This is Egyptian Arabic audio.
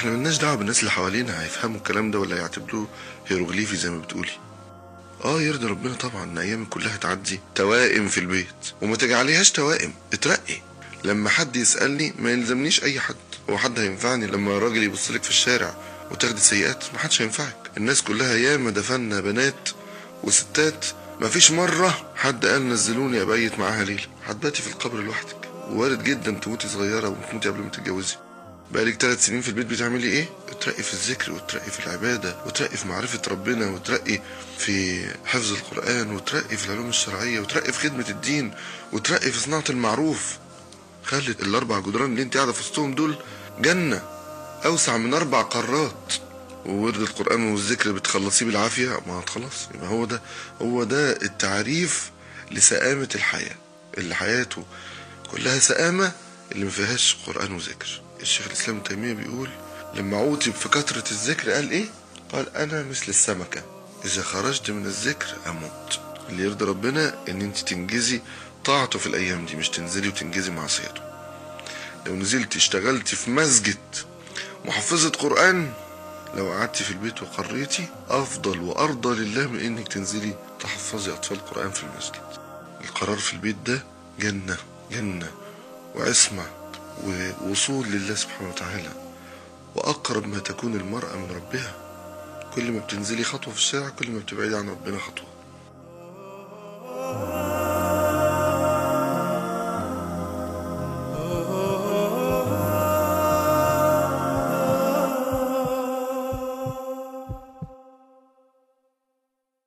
احنا ملناش دعوه بالناس اللي حوالينا هيفهموا الكلام ده ولا يعتبروه هيروغليفي زي ما بتقولي اه يرضي ربنا طبعا ان ايامك كلها تعدي توائم في البيت وما تجعليهاش توائم اترقي لما حد يسالني ما يلزمنيش اي حد هو حد هينفعني لما راجل يبص لك في الشارع وتاخدي سيئات ما حدش هينفعك الناس كلها ياما دفنا بنات وستات ما فيش مرة حد قال نزلوني أبيت معاها ليلة هتباتي في القبر لوحدك وارد جدا تموتي صغيرة وتموتي قبل ما تتجوزي بقالك ثلاث سنين في البيت بتعملي ايه؟ اترقي في الذكر وترقي في العبادة وترقي في معرفة ربنا وترقي في حفظ القرآن وترقي في العلوم الشرعية وترقي في خدمة الدين وترقي في صناعة المعروف خلي الأربع جدران اللي انت قاعدة في وسطهم دول جنة أوسع من أربع قارات وورد القرآن والذكر بتخلصيه بالعافية ما خلاص يبقى هو ده هو ده التعريف لسآمة الحياة اللي حياته كلها سآمة اللي ما فيهاش قرآن وذكر الشيخ الإسلام ابن تيمية بيقول لما عوتب في كثرة الذكر قال إيه؟ قال أنا مثل السمكة إذا خرجت من الذكر أموت اللي يرضي ربنا إن أنت تنجزي طاعته في الأيام دي مش تنزلي وتنجزي معصيته لو نزلت اشتغلتي في مسجد محفظة قرآن لو قعدتي في البيت وقريتي أفضل وأرضى لله من إنك تنزلي تحفظي أطفال القرآن في المسجد القرار في البيت ده جنة جنة وعصمة ووصول لله سبحانه وتعالى وأقرب ما تكون المرأة من ربها كل ما بتنزلي خطوة في الشارع كل ما بتبعدي عن ربنا خطوة